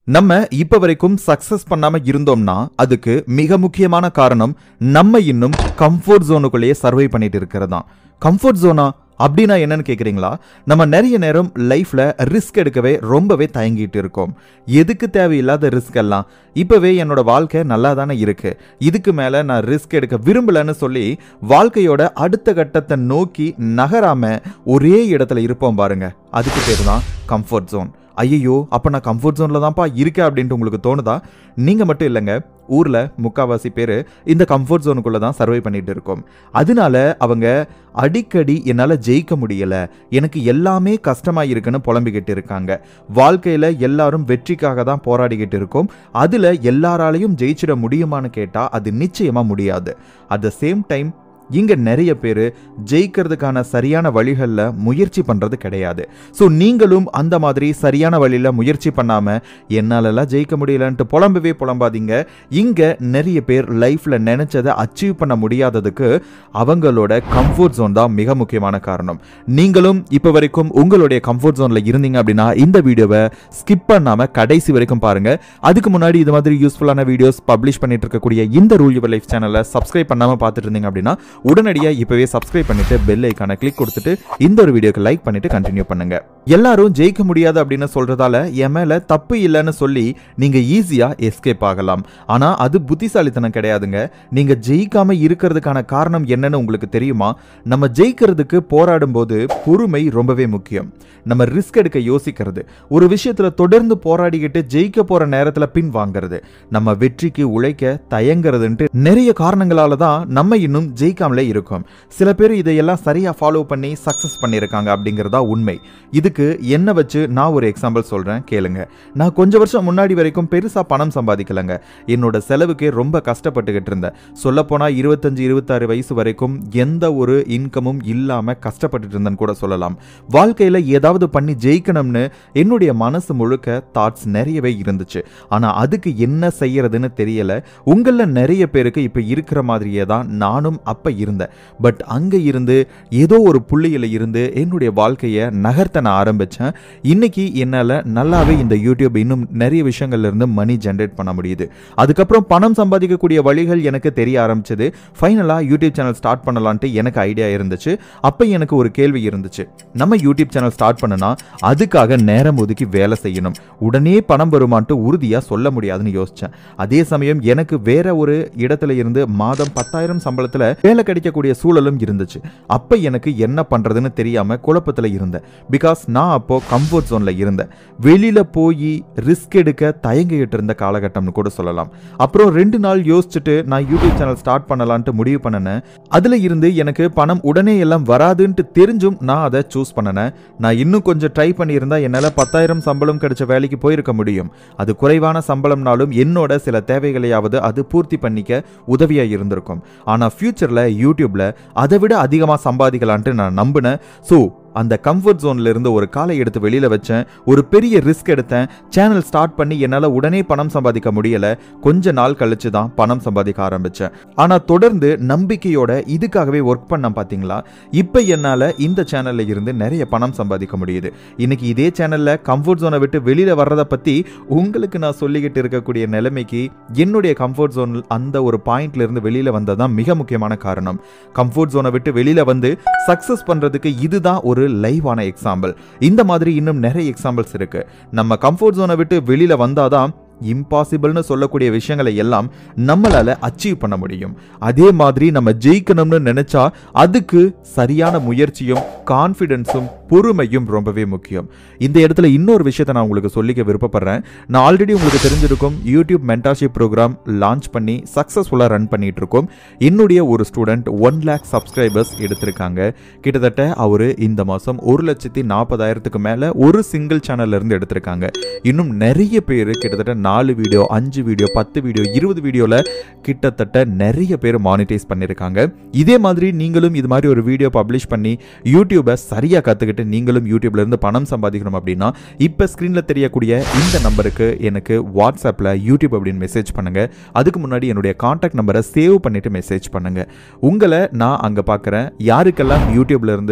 நம்ம இப்ப வரைக்கும் சக்சஸ் பண்ணாம இருந்தோம்னா அதுக்கு மிக முக்கியமான காரணம் நம்ம இன்னும் கம்ஃபர்ட் ஜோனுக்குள்ளேயே சர்வை பண்ணிட்டு இருக்கிறதா கம்ஃபர்ட் ஜோனா அப்படின்னா என்னன்னு கேக்குறீங்களா நம்ம நிறைய நேரம் லைஃப்ல ரிஸ்க் எடுக்கவே ரொம்பவே தயங்கிட்டு இருக்கோம் எதுக்கு தேவையில்லாத ரிஸ்க் எல்லாம் இப்பவே என்னோட வாழ்க்கை நல்லா தானே இருக்கு இதுக்கு மேல நான் ரிஸ்க் எடுக்க விரும்பலன்னு சொல்லி வாழ்க்கையோட அடுத்த கட்டத்தை நோக்கி நகராம ஒரே இடத்துல இருப்போம் பாருங்க அதுக்கு பேர் தான் கம்ஃபர்ட் ஜோன் ஐயோ அப்போ நான் கம்ஃபர்ட் ஜோனில் தான்ப்பா இருக்கேன் அப்படின்ட்டு உங்களுக்கு தோணுதா நீங்கள் மட்டும் இல்லைங்க ஊரில் முக்காவாசி பேர் இந்த கம்ஃபர்ட் ஜோனுக்குள்ளே தான் சர்வை பண்ணிட்டு இருக்கோம் அதனால அவங்க அடிக்கடி என்னால் ஜெயிக்க முடியல எனக்கு எல்லாமே கஷ்டமாக இருக்குன்னு புலம்பிக்கிட்டு இருக்காங்க வாழ்க்கையில் எல்லாரும் வெற்றிக்காக தான் போராடிக்கிட்டு இருக்கோம் அதில் எல்லாராலையும் ஜெயிச்சிட முடியுமான்னு கேட்டால் அது நிச்சயமாக முடியாது அட் த சேம் டைம் இங்க நிறைய பேர் ஜெயிக்கிறதுக்கான சரியான வழிகளில் முயற்சி பண்றது கிடையாது ஸோ நீங்களும் அந்த மாதிரி சரியான வழியில முயற்சி பண்ணாம என்னாலலாம் ஜெயிக்க முடியலன்ட்டு புலம்பவே புலம்பாதீங்க இங்க நிறைய பேர் லைஃப்ல நினைச்சதை அச்சீவ் பண்ண முடியாததுக்கு அவங்களோட கம்ஃபர்ட் ஜோன் தான் மிக முக்கியமான காரணம் நீங்களும் இப்போ வரைக்கும் உங்களுடைய கம்ஃபர்ட் ஜோன்ல இருந்தீங்க அப்படின்னா இந்த வீடியோவை ஸ்கிப் பண்ணாம கடைசி வரைக்கும் பாருங்க அதுக்கு முன்னாடி இது மாதிரி யூஸ்ஃபுல்லான வீடியோஸ் பப்ளிஷ் பண்ணிட்டு இருக்கக்கூடிய இந்த ரூல் யுவர் லைஃப் சேனலை சப்ஸ்கிரைப் பண்ணாம பார்த்துட்டு இருந்தீங்க அப்படின்னா உடனடியாக இப்பவே சப்ஸ்கிரைப் பண்ணிட்டு பெல் ஐக்கான கிளிக் கொடுத்துட்டு இந்த ஒரு வீடியோக்கு லைக் பண்ணிட்டு கண்டினியூ பண்ணுங்க எல்லாரும் ஜெயிக்க முடியாது அப்படின்னு சொல்றதால என் மேல தப்பு இல்லைன்னு சொல்லி நீங்க ஈஸியா எஸ்கேப் ஆகலாம் ஆனா அது புத்திசாலித்தனம் கிடையாதுங்க நீங்க ஜெயிக்காம இருக்கிறதுக்கான காரணம் என்னன்னு உங்களுக்கு தெரியுமா நம்ம ஜெயிக்கிறதுக்கு போராடும் போது பொறுமை ரொம்பவே முக்கியம் நம்ம ரிஸ்க் எடுக்க யோசிக்கிறது ஒரு விஷயத்துல தொடர்ந்து போராடிக்கிட்டு ஜெயிக்க போற நேரத்துல பின் வாங்குறது நம்ம வெற்றிக்கு உழைக்க தயங்குறதுன்ட்டு நிறைய காரணங்களால தான் நம்ம இன்னும் ஜெயிக்காமலே இருக்கும் சில பேர் இதையெல்லாம் சரியா ஃபாலோ பண்ணி சக்சஸ் பண்ணியிருக்காங்க அப்படிங்கிறதா உண்மை இதுக்கு என்ன வச்சு நான் ஒரு எக்ஸாம்பிள் சொல்றேன் கேளுங்க நான் கொஞ்ச வருஷம் முன்னாடி வரைக்கும் பெருசா பணம் சம்பாதிக்கலங்க என்னோட செலவுக்கே ரொம்ப கஷ்டப்பட்டுக்கிட்டு இருந்தேன் சொல்லப்போனா இருபத்தஞ்சு இருபத்தாறு வயசு வரைக்கும் எந்த ஒரு இன்கமும் இல்லாம கஷ்டப்பட்டுட்டு இருந்தேன்னு கூட சொல்லலாம் வாழ்க்கையில ஏதாவது பண்ணி ஜெயிக்கணும்னு என்னுடைய மனசு முழுக்க தாட்ஸ் நிறையவே இருந்துச்சு ஆனா அதுக்கு என்ன செய்யறதுன்னு தெரியல உங்கள நிறைய பேருக்கு இப்ப இருக்கிற மாதிரியே தான் நானும் அப்ப இருந்தேன் பட் அங்க இருந்து ஏதோ ஒரு புள்ளியில இருந்து என்னுடைய வாழ்க்கையை நகர்த்த நான் ஆரம்பிச்சேன் இன்னைக்கு என்னால நல்லாவே இந்த யூடியூப் இன்னும் நிறைய விஷயங்கள்ல இருந்து மணி ஜென்ரேட் பண்ண முடியுது அதுக்கப்புறம் பணம் சம்பாதிக்கக்கூடிய வழிகள் எனக்கு தெரிய ஆரம்பிச்சது ஃபைனலா யூடியூப் சேனல் ஸ்டார்ட் பண்ணலான்ட்டு எனக்கு ஐடியா இருந்துச்சு அப்ப எனக்கு ஒரு கேள்வி இருந்துச்சு நம்ம யூடியூப் சேனல் ஸ்டார்ட் பண்ணனா அதுக்காக நேரம் ஒதுக்கி வேலை செய்யணும் உடனே பணம் வருமான்ட்டு உறுதியா சொல்ல முடியாதுன்னு யோசிச்சேன் அதே சமயம் எனக்கு வேற ஒரு இடத்துல இருந்து மாதம் பத்தாயிரம் சம்பளத்துல வேலை கிடைக்கக்கூடிய சூழலும் இருந்துச்சு அப்ப எனக்கு என்ன பண்றதுன்னு தெரியாம குழப்பத்துல இருந்தேன் பிகாஸ் நான் அப்போ கம்ஃபர்ட் ஜோன்ல இருந்தேன் வெளியில போய் ரிஸ்க் எடுக்க தயங்கிட்டு இருந்த காலகட்டம்னு கூட சொல்லலாம் அப்புறம் ரெண்டு நாள் யோசிச்சுட்டு நான் யூடியூப் சேனல் ஸ்டார்ட் பண்ணலான்ட்டு முடிவு பண்ணினேன் அதுல இருந்து எனக்கு பணம் உடனே எல்லாம் வராதுன்ட்டு தெரிஞ்சும் நான் அதை சூஸ் பண்ணினேன் நான் இன்னும் கொஞ்சம் ட்ரை பண்ணியிருந்தா என்னால பத்தாயிரம் சம்பளம் கிடைச்ச வேலைக்கு போயிருக்க முடியும் அது குறைவான சம்பளம்னாலும் என்னோட சில தேவைகளையாவது அது பூர்த்தி பண்ணிக்க உதவியா இருந்திருக்கும் ஆனா ஃபியூச்சர்ல யூடியூப்ல அதை விட அதிகமா சம்பாதிக்கலான்ட்டு நான் நம்பினேன் ஸோ அந்த கம்ஃபர்ட் ஜோன்ல இருந்து ஒரு காலை எடுத்து வெளியில வச்சேன் ஒரு பெரிய ரிஸ்க் எடுத்தேன் சேனல் ஸ்டார்ட் பண்ணி என்னால உடனே பணம் சம்பாதிக்க முடியல கொஞ்ச நாள் கழிச்சு தான் பணம் சம்பாதிக்க ஆரம்பிச்சேன் ஆனா தொடர்ந்து நம்பிக்கையோட இதுக்காகவே ஒர்க் பண்ண பாத்தீங்களா இப்ப என்னால இந்த சேனல்ல இருந்து நிறைய பணம் சம்பாதிக்க முடியுது இன்னைக்கு இதே சேனல்ல கம்ஃபர்ட் ஜோனை விட்டு வெளியில வர்றதை பத்தி உங்களுக்கு நான் சொல்லிக்கிட்டு இருக்கக்கூடிய நிலைமைக்கு என்னுடைய கம்ஃபர்ட் ஜோன் அந்த ஒரு பாயிண்ட்ல இருந்து வெளியில வந்ததான் மிக முக்கியமான காரணம் கம்ஃபர்ட் ஜோனை விட்டு வெளியில வந்து சக்சஸ் பண்றதுக்கு இதுதான் ஒரு லைவான எக்ஸாம்பிள் இந்த மாதிரி இன்னும் நிறைய எக்ஸாம்பிள்ஸ் இருக்கு நம்ம கம்ஃபர்ட் ஜோனை விட்டு வெளியில வந்தாதான் இம்பாசிபிள்னு சொல்லக்கூடிய விஷயங்களை எல்லாம் நம்மளால அச்சீவ் பண்ண முடியும் அதே மாதிரி நம்ம ஜெயிக்கணும்னு நினைச்சா அதுக்கு சரியான முயற்சியும் கான்ஃபிடென்ஸும் பொறுமையும் ரொம்பவே முக்கியம் இந்த இடத்துல இன்னொரு விஷயத்தை நான் உங்களுக்கு சொல்லிக்க விருப்பப்படுறேன் நான் ஆல்ரெடி உங்களுக்கு தெரிஞ்சிருக்கும் யூடியூப் மென்டார்ஷிப் ப்ரோக்ராம் லான்ச் பண்ணி சக்ஸஸ்ஃபுல்லாக ரன் பண்ணிட்டு இருக்கோம் என்னுடைய ஒரு ஸ்டூடெண்ட் ஒன் லேக் சப்ஸ்கிரைபர்ஸ் எடுத்திருக்காங்க கிட்டத்தட்ட அவர் இந்த மாதம் ஒரு லட்சத்தி நாற்பதாயிரத்துக்கு மேலே ஒரு சிங்கிள் சேனல்ல இருந்து எடுத்திருக்காங்க இன்னும் நிறைய பேர் கிட்டத்தட்ட நாலு வீடியோ அஞ்சு வீடியோ பத்து வீடியோ இருபது வீடியோவில் கிட்டத்தட்ட நிறைய பேர் மானிட்டைஸ் பண்ணியிருக்காங்க இதே மாதிரி நீங்களும் இது மாதிரி ஒரு வீடியோ பப்ளிஷ் பண்ணி யூடியூபை சரியாக கற்றுக்கிட்டு நீங்களும் யூடியூப்ல இருந்து பணம் சம்பாதிக்கணும் அப்படின்னா இப்போ ஸ்க்ரீனில் தெரியக்கூடிய இந்த நம்பருக்கு எனக்கு வாட்ஸ்அப்பில் யூடியூப் அப்படின்னு மெசேஜ் பண்ணுங்க அதுக்கு முன்னாடி என்னுடைய காண்டாக்ட் நம்பரை சேவ் பண்ணிட்டு மெசேஜ் பண்ணுங்க உங்களை நான் அங்கே பார்க்குறேன் யாருக்கெல்லாம் யூடியூப்ல இருந்து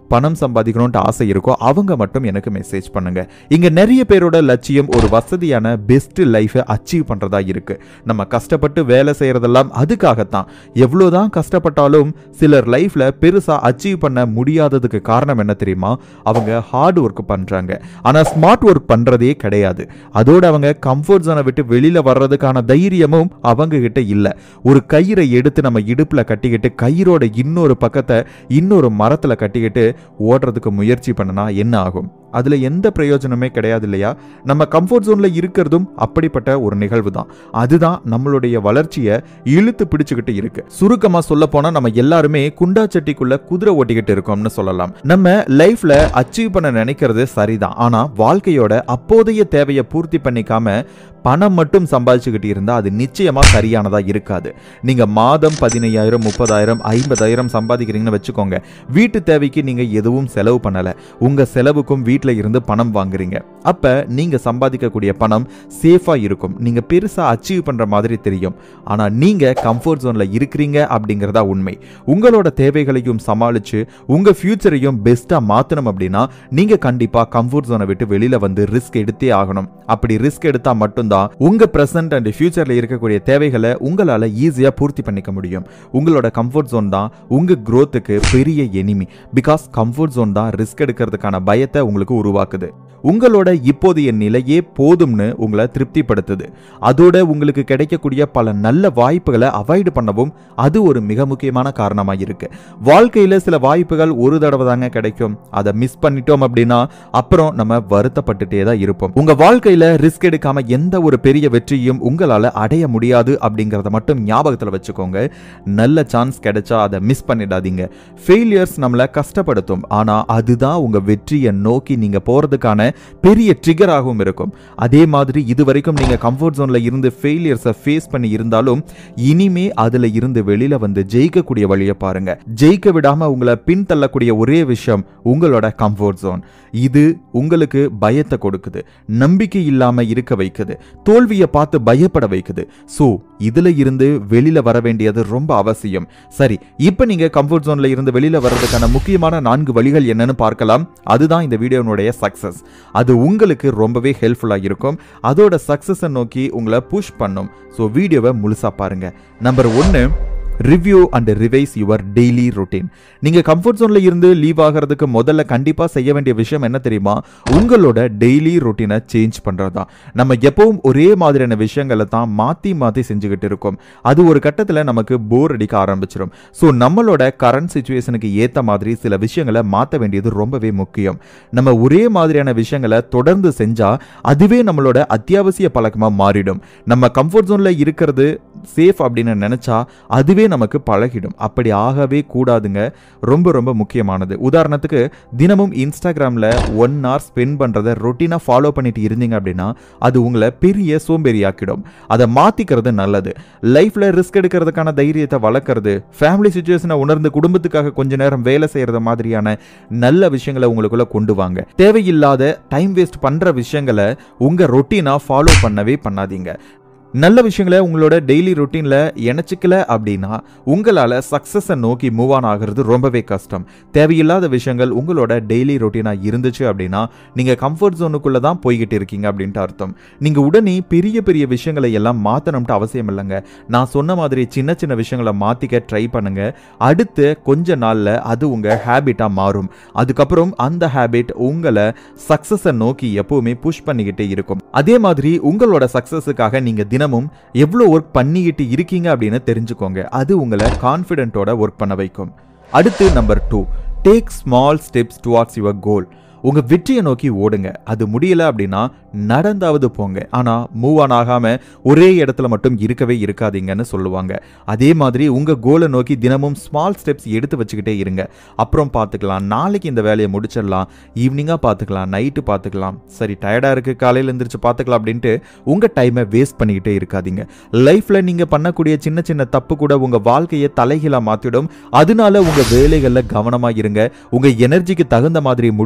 பணம் சம்பாதிக்கணும்ட்டு ஆசை இருக்கோ அவங்க மட்டும் எனக்கு மெசேஜ் பண்ணுங்க இங்க நிறைய பேரோட லட்சியம் ஒரு வசதியான பெஸ்ட் லைஃபை அச்சீவ் பண்றதா இருக்கு நம்ம கஷ்டப்பட்டு வேலை செய்யறதெல்லாம் அதுக்காகத்தான் எவ்வளவுதான் கஷ்டப்பட்டாலும் சிலர் லைஃப்ல பெருசா அச்சீவ் பண்ண முடியாததுக்கு காரணம் என்ன தெரியுமா அவங்க ஹார்ட் ஒர்க் பண்றாங்க ஆனா ஸ்மார்ட் ஒர்க் பண்றதே கிடையாது அதோட அவங்க கம்ஃபர்ட் ஜோனை விட்டு வெளியில வர்றதுக்கான தைரியமும் அவங்க கிட்ட இல்ல ஒரு கயிறை எடுத்து நம்ம இடுப்புல கட்டிக்கிட்டு கயிறோட இன்னொரு பக்கத்தை இன்னொரு மரத்துல கட்டிக்கிட்டு ஓடுறதுக்கு முயற்சி பண்ணனா என்ன ஆகும் அதுல எந்த பிரயோஜனமே கிடையாது இல்லையா நம்ம கம்ஃபர்ட் ஜோன்ல இருக்கிறதும் அப்படிப்பட்ட ஒரு நிகழ்வு தான் அதுதான் நம்மளுடைய வளர்ச்சியை இழுத்து பிடிச்சுக்கிட்டு இருக்கு சுருக்கமா சொல்ல போனா நம்ம எல்லாருமே குண்டா சட்டிக்குள்ள குதிரை ஓட்டிக்கிட்டு இருக்கோம்னு சொல்லலாம் நம்ம லைஃப்ல அச்சீவ் பண்ண நினைக்கிறது சரிதான் ஆனா வாழ்க்கையோட அப்போதைய தேவையை பூர்த்தி பண்ணிக்காம பணம் மட்டும் சம்பாதிச்சுக்கிட்டு இருந்தா அது நிச்சயமா சரியானதா இருக்காது நீங்க மாதம் பதினையாயிரம் முப்பதாயிரம் ஐம்பதாயிரம் சம்பாதிக்கிறீங்கன்னு வச்சுக்கோங்க வீட்டு தேவைக்கு நீங்க எதுவும் செலவு பண்ணல உங்க செலவுக்கும் வீட்ல இருந்து பணம் வாங்குறீங்க அப்ப நீங்க சம்பாதிக்கக்கூடிய பணம் சேஃபா இருக்கும் நீங்க பெருசா அச்சீவ் பண்ற மாதிரி தெரியும் ஆனா நீங்க கம்ஃபர்ட் ஜோன்ல இருக்கிறீங்க அப்படிங்கறதா உண்மை உங்களோட தேவைகளையும் சமாளிச்சு உங்க ஃபியூச்சரையும் பெஸ்டா மாத்தணும் அப்படின்னா நீங்க கண்டிப்பா கம்ஃபர்ட் ஜோனை விட்டு வெளியில வந்து ரிஸ்க் எடுத்தே ஆகணும் அப்படி ரிஸ்க் எடுத்தா மட்டும்தான் உங்க பிரசன்ட் அண்ட் ஃபியூச்சர்ல இருக்கக்கூடிய தேவைகளை உங்களால ஈஸியா பூர்த்தி பண்ணிக்க முடியும் உங்களோட கம்ஃபர்ட் ஜோன் தான் உங்க growth-க்கு பெரிய எனிமி பிகாஸ் கம்ஃபர்ட் ஜோன் தான் ரிஸ்க் எடுக்கிறதுக்கான பயத்தை உங்களுக்கு உருவாக்குது உங்களோட இப்போதைய நிலையே போதும்னு உங்களை திருப்திப்படுத்துது அதோட உங்களுக்கு கிடைக்கக்கூடிய பல நல்ல வாய்ப்புகளை அவாய்டு பண்ணவும் அது ஒரு மிக முக்கியமான காரணமா இருக்கு வாழ்க்கையில சில வாய்ப்புகள் ஒரு தடவை தாங்க கிடைக்கும் அதை மிஸ் பண்ணிட்டோம் அப்படின்னா அப்புறம் நம்ம வருத்தப்பட்டுட்டே தான் இருப்போம் உங்க வாழ்க்கையில ரிஸ்க் எடுக்காம எந்த ஒரு பெரிய வெற்றியும் உங்களால அடைய முடியாது அப்படிங்கறத மட்டும் ஞாபகத்துல வச்சுக்கோங்க நல்ல சான்ஸ் கிடைச்சா அதை மிஸ் பண்ணிடாதீங்க ஃபெயிலியர்ஸ் நம்மளை கஷ்டப்படுத்தும் ஆனா அதுதான் உங்க வெற்றியை நோக்கி நீங்க போறதுக்கான பெரிய ட்ரிகராகவும் இருக்கும் அதே மாதிரி இது வரைக்கும் நீங்க கம்ஃபர்ட் ஜோன்ல இருந்து ஃபெயிலியர்ஸை ஃபேஸ் பண்ணி இருந்தாலும் இனிமே அதுல இருந்து வெளியில வந்து ஜெயிக்கக்கூடிய வழியை பாருங்க ஜெயிக்க விடாம உங்களை பின்தள்ளக்கூடிய ஒரே விஷயம் உங்களோட கம்ஃபர்ட் ஜோன் இது உங்களுக்கு பயத்தை கொடுக்குது நம்பிக்கை இல்லாம இருக்க வைக்குது தோல்வியை பார்த்து பயப்பட வைக்குது சோ இதுல இருந்து வெளியில வர வேண்டியது ரொம்ப அவசியம் சரி இப்போ நீங்க கம்ஃபர்ட் ஜோன்ல இருந்து வெளியில வர்றதுக்கான முக்கியமான நான்கு வழிகள் என்னன்னு பார்க்கலாம் அதுதான் இந்த வீடியோனுடைய சக்சஸ் அது உங்களுக்கு ரொம்பவே ஹெல்ப்ஃபுல்லா இருக்கும் அதோட சக்சஸை நோக்கி உங்களை புஷ் பண்ணும் ஸோ வீடியோவை முழுசா பாருங்க நம்பர் ஒன்று review and revise your daily routine நீங்க கம்ஃபர்ட் ஜோன்ல இருந்து லீவ் ஆகிறதுக்கு முதல்ல கண்டிப்பா செய்ய வேண்டிய விஷயம் என்ன தெரியுமா உங்களோட டெய்லி ரொட்டீனை சேஞ்ச் பண்றதா நம்ம எப்பவும் ஒரே மாதிரியான விஷயங்களை தான் மாத்தி மாத்தி செஞ்சுக்கிட்டு இருக்கோம் அது ஒரு கட்டத்துல நமக்கு போர் அடிக்க ஆரம்பிச்சிடும் ஸோ நம்மளோட கரண்ட் சுச்சுவேஷனுக்கு ஏத்த மாதிரி சில விஷயங்களை மாத்த வேண்டியது ரொம்பவே முக்கியம் நம்ம ஒரே மாதிரியான விஷயங்களை தொடர்ந்து செஞ்சா அதுவே நம்மளோட அத்தியாவசிய பழக்கமா மாறிடும் நம்ம கம்ஃபர்ட் ஜோன்ல இருக்கிறது சேஃப் அப்படின்னு நினைச்சா அதுவே நமக்கு பழகிடும் அப்படி ஆகவே கூடாதுங்க ரொம்ப ரொம்ப முக்கியமானது உதாரணத்துக்கு தினமும் இன்ஸ்டாகிராமில் ஒன் ஹவர் ஸ்பெண்ட் பண்ணுறதை ரொட்டீனாக ஃபாலோ பண்ணிட்டு இருந்தீங்க அப்படின்னா அது உங்களை பெரிய சோம்பேறியாக்கிடும் அதை மாற்றிக்கிறது நல்லது லைஃப்பில் ரிஸ்க் எடுக்கிறதுக்கான தைரியத்தை வளர்க்குறது ஃபேமிலி சுச்சுவேஷனை உணர்ந்து குடும்பத்துக்காக கொஞ்ச நேரம் வேலை செய்கிறது மாதிரியான நல்ல விஷயங்களை உங்களுக்குள்ள கொண்டு வாங்க தேவையில்லாத டைம் வேஸ்ட் பண்ணுற விஷயங்களை உங்கள் ரொட்டீனாக ஃபாலோ பண்ணவே பண்ணாதீங்க நல்ல விஷயங்களை உங்களோட டெய்லி ரொட்டீனில் இணைச்சிக்கல அப்படின்னா உங்களால் சக்ஸஸை நோக்கி மூவ் ஆன் ஆகிறது ரொம்பவே கஷ்டம் தேவையில்லாத விஷயங்கள் உங்களோட டெய்லி ரொட்டீனாக இருந்துச்சு அப்படின்னா நீங்கள் கம்ஃபர்ட் ஜோனுக்குள்ளே தான் போய்கிட்டு இருக்கீங்க அப்படின்ட்டு அர்த்தம் நீங்கள் உடனே பெரிய பெரிய விஷயங்களை எல்லாம் மாற்றணும்ட்டு அவசியம் இல்லைங்க நான் சொன்ன மாதிரி சின்ன சின்ன விஷயங்களை மாற்றிக்க ட்ரை பண்ணுங்க அடுத்து கொஞ்ச நாளில் அது உங்கள் ஹேபிட்டாக மாறும் அதுக்கப்புறம் அந்த ஹேபிட் உங்களை சக்ஸஸை நோக்கி எப்பவுமே புஷ் பண்ணிக்கிட்டே இருக்கும் அதே மாதிரி உங்களோட சக்ஸஸுக்காக நீங்கள் தினமும் எவ்வளோ ஒர்க் பண்ணிக்கிட்டு இருக்கீங்க அப்படின்னு தெரிஞ்சுக்கோங்க அது உங்களை கான்ஃபிடென்ட்டோட ஒர்க் பண்ண வைக்கும் அடுத்து number two take small steps towards your goal உங்க வெற்றியை நோக்கி ஓடுங்க அது முடியல அப்படின்னா நடந்தாவது போங்க ஆனா மூவ் ஆன் ஆகாம ஒரே இடத்துல மட்டும் இருக்கவே இருக்காதீங்கன்னு சொல்லுவாங்க அதே மாதிரி உங்க கோலை நோக்கி தினமும் ஸ்மால் ஸ்டெப்ஸ் எடுத்து வச்சுக்கிட்டே இருங்க அப்புறம் பார்த்துக்கலாம் நாளைக்கு இந்த வேலையை முடிச்சிடலாம் ஈவினிங்காக பார்த்துக்கலாம் நைட்டு பார்த்துக்கலாம் சரி டயர்டாக இருக்கு காலையில் எந்திரிச்சு பார்த்துக்கலாம் அப்படின்ட்டு உங்க டைமை வேஸ்ட் பண்ணிக்கிட்டே இருக்காதீங்க லைஃப்ல நீங்க பண்ணக்கூடிய சின்ன சின்ன தப்பு கூட உங்க வாழ்க்கையை தலைகீழா மாத்திடும் அதனால உங்க வேலைகள்ல கவனமா இருங்க உங்க எனர்ஜிக்கு தகுந்த மாதிரி முடிஞ்ச அளவுக்கு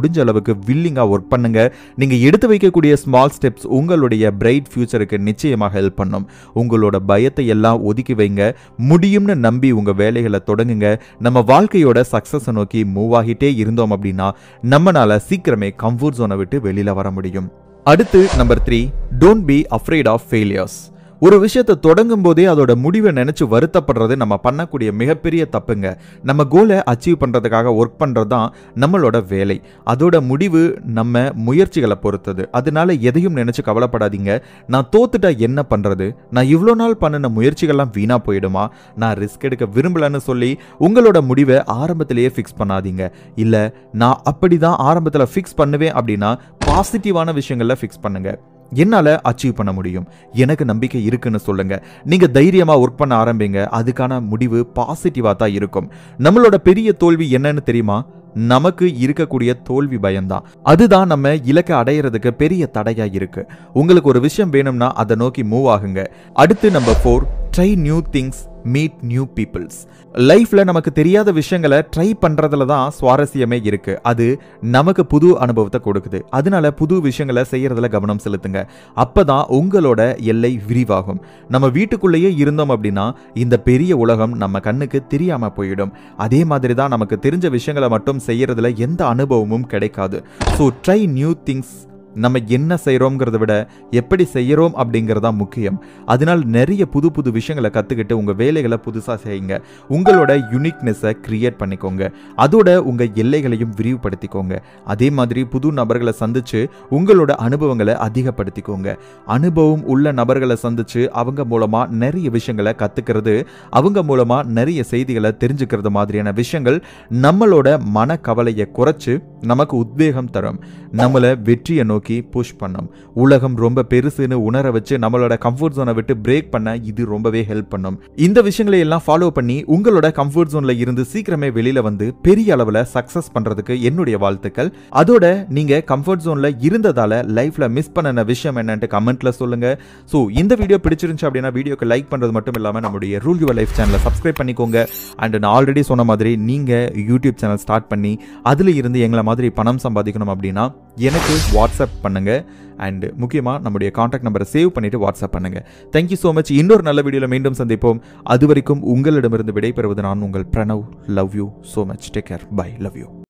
அளவுக்கு வில்லிங்காக ஒர்க் பண்ணுங்க நீங்கள் எடுத்து வைக்கக்கூடிய ஸ்மால் ஸ்டெப்ஸ் உங்களுடைய பிரைட் ஃபியூச்சருக்கு நிச்சயமாக ஹெல்ப் பண்ணும் உங்களோட பயத்தை எல்லாம் ஒதுக்கி வைங்க முடியும்னு நம்பி உங்கள் வேலைகளை தொடங்குங்க நம்ம வாழ்க்கையோட சக்ஸஸை நோக்கி மூவ் ஆகிட்டே இருந்தோம் அப்படின்னா நம்மளால சீக்கிரமே கம்ஃபர்ட் ஜோனை விட்டு வெளியில் வர முடியும் அடுத்து number three don't be afraid of failures ஒரு விஷயத்தை தொடங்கும் போதே அதோட முடிவை நினைச்சு வருத்தப்படுறது நம்ம பண்ணக்கூடிய மிகப்பெரிய தப்புங்க நம்ம கோலை அச்சீவ் பண்றதுக்காக ஒர்க் பண்றது தான் நம்மளோட வேலை அதோட முடிவு நம்ம முயற்சிகளை பொறுத்தது அதனால எதையும் நினைச்சு கவலைப்படாதீங்க நான் தோத்துட்டா என்ன பண்றது நான் இவ்வளோ நாள் பண்ணின முயற்சிகள்லாம் வீணா போயிடுமா நான் ரிஸ்க் எடுக்க விரும்பலன்னு சொல்லி உங்களோட முடிவை ஆரம்பத்திலேயே ஃபிக்ஸ் பண்ணாதீங்க இல்ல நான் அப்படிதான் ஆரம்பத்தில் ஃபிக்ஸ் பண்ணுவேன் அப்படின்னா பாசிட்டிவான விஷயங்கள்ல ஃபிக்ஸ் பண்ணுங்க என்னால் அச்சீவ் பண்ண முடியும் எனக்கு நம்பிக்கை இருக்குன்னு சொல்லுங்க நீங்க தைரியமா ஒர்க் பண்ண ஆரம்பிங்க அதுக்கான முடிவு பாசிட்டிவா தான் இருக்கும் நம்மளோட பெரிய தோல்வி என்னன்னு தெரியுமா நமக்கு இருக்கக்கூடிய தோல்வி பயம்தான் அதுதான் நம்ம இலக்கை அடையிறதுக்கு பெரிய தடையா இருக்கு உங்களுக்கு ஒரு விஷயம் வேணும்னா அதை நோக்கி மூவ் ஆகுங்க அடுத்து number four try new things meet new peoples லைஃப்ல நமக்கு தெரியாத விஷயங்களை ட்ரை பண்றதுல தான் சுவாரஸ்யமே இருக்கு அது நமக்கு புது அனுபவத்தை கொடுக்குது அதனால புது விஷயங்களை செய்யறதுல கவனம் செலுத்துங்க அப்பதான் உங்களோட எல்லை விரிவாகும் நம்ம வீட்டுக்குள்ளேயே இருந்தோம் அப்படின்னா இந்த பெரிய உலகம் நம்ம கண்ணுக்கு தெரியாம போயிடும் அதே மாதிரி தான் நமக்கு தெரிஞ்ச விஷயங்களை மட்டும் செய்யறதுல எந்த அனுபவமும் கிடைக்காது ஸோ ட்ரை நியூ திங்ஸ் நம்ம என்ன செய்கிறோங்கிறத விட எப்படி செய்கிறோம் அப்படிங்கிறது தான் முக்கியம் அதனால் நிறைய புது புது விஷயங்களை கற்றுக்கிட்டு உங்கள் வேலைகளை புதுசாக செய்யுங்க உங்களோட யுனிக்னஸை கிரியேட் பண்ணிக்கோங்க அதோட உங்கள் எல்லைகளையும் விரிவுபடுத்திக்கோங்க அதே மாதிரி புது நபர்களை சந்திச்சு உங்களோட அனுபவங்களை அதிகப்படுத்திக்கோங்க அனுபவம் உள்ள நபர்களை சந்திச்சு அவங்க மூலமாக நிறைய விஷயங்களை கற்றுக்கிறது அவங்க மூலமாக நிறைய செய்திகளை தெரிஞ்சுக்கிறது மாதிரியான விஷயங்கள் நம்மளோட மனக்கவலையை குறைச்சு நமக்கு உத்வேகம் தரும் நம்மளை வெற்றியை நோக்கி புஷ் பண்ணும் உலகம் ரொம்ப பெருசுன்னு உணர வச்சு நம்மளோட கம்ஃபர்ட் ஜோனை விட்டு பிரேக் பண்ண இது ரொம்பவே ஹெல்ப் பண்ணும் இந்த விஷயங்களை எல்லாம் ஃபாலோ பண்ணி உங்களோட கம்ஃபர்ட் ஜோன்ல இருந்து சீக்கிரமே வெளியில வந்து பெரிய அளவில் சக்சஸ் பண்றதுக்கு என்னுடைய வாழ்த்துக்கள் அதோட நீங்க கம்ஃபர்ட் ஜோன்ல இருந்ததால லைஃப்ல மிஸ் பண்ணன விஷயம் என்னன்ட்டு கமெண்ட்ல சொல்லுங்க ஸோ இந்த வீடியோ பிடிச்சிருந்துச்சு அப்படின்னா வீடியோக்கு லைக் பண்றது மட்டும் இல்லாம நம்முடைய ரூல் யுவர் லைஃப் சேனலை சப்ஸ்கிரைப் பண்ணிக்கோங்க அண்ட் நான் ஆல்ரெடி சொன்ன மாதிரி நீங்க யூடியூப் சேனல் ஸ்டார்ட் பண்ணி அதுல இருந்து எங்களை மாதிரி பணம் சம்பாதிக்கணும் அப்படின்னா எனக்கு வாட்ஸ்அப் பண்ணுங்க அண்ட் முக்கியமாக நம்முடைய காண்டாக்ட் நம்பரை சேவ் பண்ணிட்டு வாட்ஸ்அப் பண்ணுங்க தேங்க்யூ ஸோ மச் இன்னொரு நல்ல வீடியோவில் மீண்டும் சந்திப்போம் அது வரைக்கும் உங்களிடமிருந்து விடைபெறுவது நான் உங்கள் Pranav love you so much take care bye love you